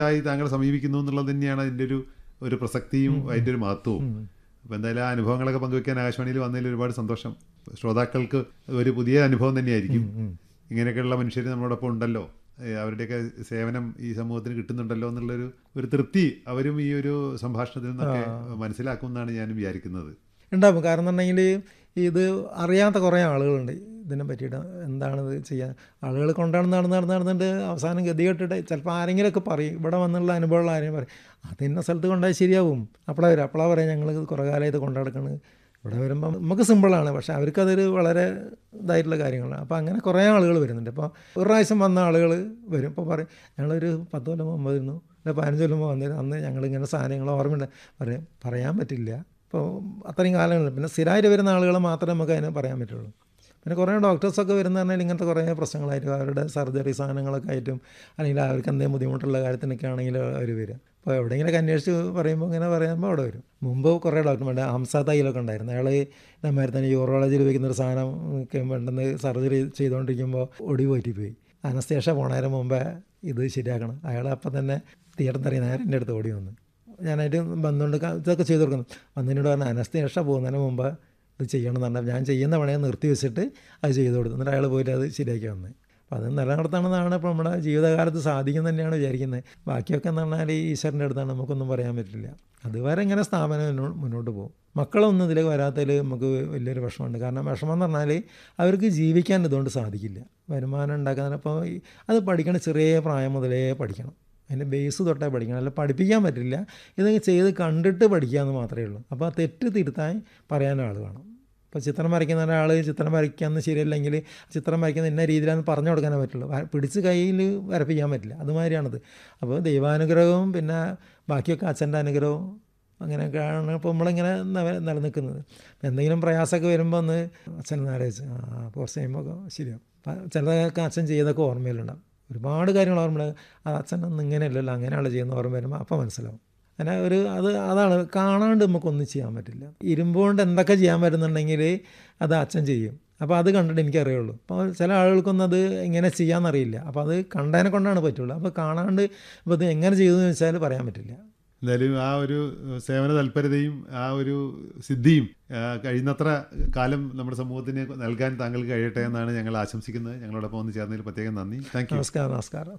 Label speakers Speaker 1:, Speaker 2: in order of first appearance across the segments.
Speaker 1: ആയി താങ്കൾ സമീപിക്കുന്നു എന്നുള്ളത് തന്നെയാണ് അതിൻ്റെ ഒരു ഒരു പ്രസക്തിയും അതിൻ്റെ ഒരു മഹത്വവും അപ്പോൾ എന്തായാലും ആ അനുഭവങ്ങളൊക്കെ പങ്കുവെക്കാൻ ആകാശവാണിയിൽ വന്നതിൽ ഒരുപാട് സന്തോഷം ശ്രോതാക്കൾക്ക് ഒരു പുതിയ അനുഭവം തന്നെയായിരിക്കും ഇങ്ങനെയൊക്കെയുള്ള മനുഷ്യർ നമ്മളോടൊപ്പം ഉണ്ടല്ലോ ഏ, അവരുടെയൊക്കെ സേവനം ഈ സമൂഹത്തിന് കിട്ടുന്നുണ്ടല്ലോ എന്നുള്ളൊരു ഒരു തൃപ്തി അവരും ഈ ഒരു സംഭാഷണത്തിൽ നിന്നൊക്കെ മനസ്സിലാക്കുമെന്നാണ് ഞാനും വിചാരിക്കുന്നത്
Speaker 2: ഉണ്ടാവും കാരണം എന്നുണ്ടെങ്കിൽ ഇത് അറിയാത്ത കുറേ ആളുകളുണ്ട് ഇതിനെ പറ്റിയിട്ട് എന്താണിത് ചെയ്യാൻ ആളുകൾ കൊണ്ടാണ് നടന്ന് നടന്ന് നടന്നിട്ട് അവസാനം ഗതി കെട്ടിട്ട് ചിലപ്പോൾ ആരെങ്കിലുമൊക്കെ പറയും ഇവിടെ വന്നുള്ള അനുഭവമുള്ള ആരെങ്കിലും പറയും അത് ഇന്ന സ്ഥലത്ത് കൊണ്ടുപോയാൽ ശരിയാവും അപ്പോഴാ വരും അപ്പോഴാ പറയാം ഞങ്ങൾ കുറേ കാലം ഇത് കൊണ്ടുനടക്കണ് ഇവിടെ വരുമ്പോൾ നമുക്ക് സിമ്പിളാണ് പക്ഷേ അവർക്കതൊരു വളരെ ഇതായിട്ടുള്ള കാര്യങ്ങളാണ് അപ്പോൾ അങ്ങനെ കുറേ ആളുകൾ വരുന്നുണ്ട് ഇപ്പോൾ ഒരു പ്രാവശ്യം വന്ന ആളുകൾ വരും ഇപ്പോൾ പറയും ഞങ്ങളൊരു പത്ത് കൊല്ലം മുമ്പ് വരുന്നു അല്ല പതിനഞ്ച് കൊല്ലം മുമ്പ് വന്നിരുന്നു അന്ന് ഞങ്ങളിങ്ങനെ സാധനങ്ങൾ ഓർമ്മയുണ്ട് പറയും പറയാൻ പറ്റില്ല ഇപ്പോൾ അത്രയും കാലങ്ങളിൽ പിന്നെ സ്ഥിരമായിട്ട് വരുന്ന ആളുകൾ മാത്രമേ നമുക്ക് അതിന് പറയാൻ പറ്റുള്ളൂ പിന്നെ കുറേ ഡോക്ടേഴ്സൊക്കെ വരുന്ന പറഞ്ഞാൽ ഇങ്ങനത്തെ കുറേ പ്രശ്നങ്ങളായിട്ടും അവരുടെ സർജറി സാധനങ്ങളൊക്കെ ആയിട്ടും അല്ലെങ്കിൽ അവർക്ക് എന്തെങ്കിലും ബുദ്ധിമുട്ടുള്ള കാര്യത്തിനൊക്കെ ആണെങ്കിൽ അവർ വരും അപ്പോൾ എവിടെയെങ്കിലൊക്കെ അന്വേഷിച്ച് പറയുമ്പോൾ ഇങ്ങനെ പറയുമ്പോൾ അവിടെ വരും മുമ്പ് കുറേ ഡോക്ടർമാരുടെ ഹംസ തൈലൊക്കെ ഉണ്ടായിരുന്നു അയാൾ ഇതേമാതിരി തന്നെ യൂറോളജിയിൽ ഉപയോഗിക്കുന്ന ഒരു സാധനം ഒക്കെ പെട്ടെന്ന് സർജറി ചെയ്തുകൊണ്ടിരിക്കുമ്പോൾ ഒടി പോയി അനസ്തേഷ പോണതിന് മുമ്പേ ഇത് ശരിയാക്കണം അയാൾ അപ്പം തന്നെ തിയേറ്ററിൽ നിന്ന് നേരെ എൻ്റെ അടുത്ത് ഓടി വന്നു ഞാനായിട്ട് ബന്ധമുണ്ട് ക- ഇതൊക്കെ ചെയ്ത് കൊടുക്കുന്നു വന്നതിനോട് പറഞ്ഞ അനസ്തേഷ പോകുന്നതിന് മുമ്പ് ഇത് ചെയ്യണം എന്ന് പറഞ്ഞാൽ ഞാൻ ചെയ്യുന്ന പണിയെ നിർത്തി വെച്ചിട്ട് അത് ചെയ്ത് കൊടുത്തു എന്നിട്ട് അയാൾ പോയിട്ട് അത് ശരിയാക്കി വന്നത് അപ്പോൾ അത് നിലനിർത്തണമെന്നാണ് ഇപ്പോൾ നമ്മുടെ ജീവിതകാലത്ത് സാധിക്കും തന്നെയാണ് വിചാരിക്കുന്നത് ബാക്കിയൊക്കെ എന്ന് പറഞ്ഞാൽ ഈ ഈശ്വരൻ്റെ അടുത്താണ് നമുക്കൊന്നും പറയാൻ പറ്റില്ല അതുവരെ ഇങ്ങനെ സ്ഥാപനം മുന്നോ- മുന്നോട്ട് പോകും മക്കളൊന്നും ഇതിലേക്ക് വരാത്തതിൽ നമുക്ക് വലിയൊരു വിഷമമുണ്ട് കാരണം വിഷമം എന്ന് പറഞ്ഞാൽ അവർക്ക് ജീവിക്കാൻ ഇതുകൊണ്ട് സാധിക്കില്ല വരുമാനം ഉണ്ടാക്കാൻ അപ്പോൾ ഈ- അത് പഠിക്കണ ചെറിയ പ്രായം മുതലേ പഠിക്കണം അതിൻ്റെ ബേസ് തൊട്ടേ പഠിക്കണം അല്ല പഠിപ്പിക്കാൻ പറ്റില്ല ഇതൊക്കെ ചെയ്ത് കണ്ടിട്ട് പഠിക്കുക എന്ന് മാത്രമേ ഉള്ളൂ അപ്പോൾ ആ തെറ്റ് തിരുത്താൻ പറയാൻ ആൾ വേണം ഇപ്പോൾ ചിത്രം വരയ്ക്കുന്ന ഒരാൾ ചിത്രം വരയ്ക്കാന്ന് ശരിയല്ലെങ്കിൽ ചിത്രം വരയ്ക്കുന്ന ഇന്ന രീതിയിലാണെന്ന് പറഞ്ഞു കൊടുക്കാനേ പറ്റുള്ളൂ വ- പിടിച്ച് കയ്യിൽ വരപ്പിക്കാൻ പറ്റില്ല അതുമാതിരിയാണത് അപ്പോൾ ദൈവാനുഗ്രഹവും പിന്നെ ബാക്കിയൊക്കെ അച്ഛൻ്റെ അനുഗ്രഹവും അങ്ങനെയൊക്കെയാണ് ഇപ്പോൾ നമ്മളിങ്ങനെ ന- നിലനിൽക്കുന്നത് എന്തെങ്കിലും പ്രയാസമൊക്കെ വരുമ്പോൾ ഒന്ന് അച്ഛൻ ആലോചിച്ച് ആ കുറച്ച് കഴിയുമ്പോൾ ഒക്കെ ശരിയാവും പ- ചിലതൊക്കെ അച്ഛൻ ചെയ്തൊക്കെ ഓർമ്മയിലുണ്ടാവും ഒരുപാട് കാര്യങ്ങൾ ഓർമ്മ അത് അച്ഛനൊന്നും ഇങ്ങനെയല്ലല്ലോ അങ്ങനെയാണ് ചെയ്യുന്ന ഓർമ്മ വരുമ്പോൾ അപ്പോൾ മനസ്സിലാവും അങ്ങനെ ഒരു അത് അതാണ് കാണാണ്ട് നമുക്കൊന്നും ചെയ്യാൻ പറ്റില്ല ഇരുമ്പ് കൊണ്ട് എന്തൊക്കെ ചെയ്യാൻ പറ്റുന്നുണ്ടെങ്കിൽ അത് അച്ഛൻ ചെയ്യും അപ്പോൾ അത് കണ്ടിട്ട് എനിക്കറിയുള്ളൂ അപ്പോൾ ചില ആളുകൾക്കൊന്നും അത് എങ്ങനെ ചെയ്യാമെന്നറിയില്ല അപ്പോൾ അത് കണ്ടതിനെ കൊണ്ടാണ് പറ്റുള്ളൂ അപ്പോൾ കാണാണ്ട് ഇപ്പോൾ ഇത് എങ്ങനെ ചെയ്തു എന്ന് വെച്ചാൽ പറയാൻ പറ്റില്ല
Speaker 1: എന്തായാലും ആ ഒരു സേവന തൽപരതയും ആ ഒരു സിദ്ധിയും ആ, കഴിയുന്നത്ര കാലം നമ്മുടെ സമൂഹത്തിന് നൽകാൻ താങ്കൾക്ക് കഴിയട്ടെ എന്നാണ് ഞങ്ങൾ ആശംസിക്കുന്നത് ഞങ്ങളോടൊപ്പം വന്ന് ചേർന്നതിൽ പ്രത്യേകം നന്ദി താങ്ക് യു
Speaker 2: നമസ്കാരം നമസ്കാരം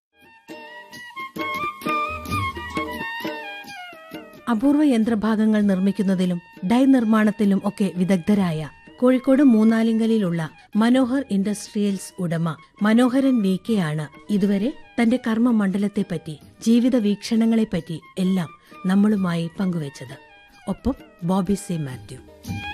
Speaker 3: അപൂർവ യന്ത്രഭാഗങ്ങൾ നിർമ്മിക്കുന്നതിലും ഡൈ നിർമ്മാണത്തിലും ഒക്കെ വിദഗ്ധരായ കോഴിക്കോട് മൂന്നാലിങ്കലിലുള്ള മനോഹർ ഇൻഡസ്ട്രിയൽസ് ഉടമ മനോഹരൻ വി കെ ആണ് ഇതുവരെ തന്റെ കർമ്മമണ്ഡലത്തെപ്പറ്റി ജീവിത വീക്ഷണങ്ങളെപ്പറ്റി എല്ലാം നമ്മളുമായി പങ്കുവച്ചത് ഒപ്പം ബോബി സി മാത്യു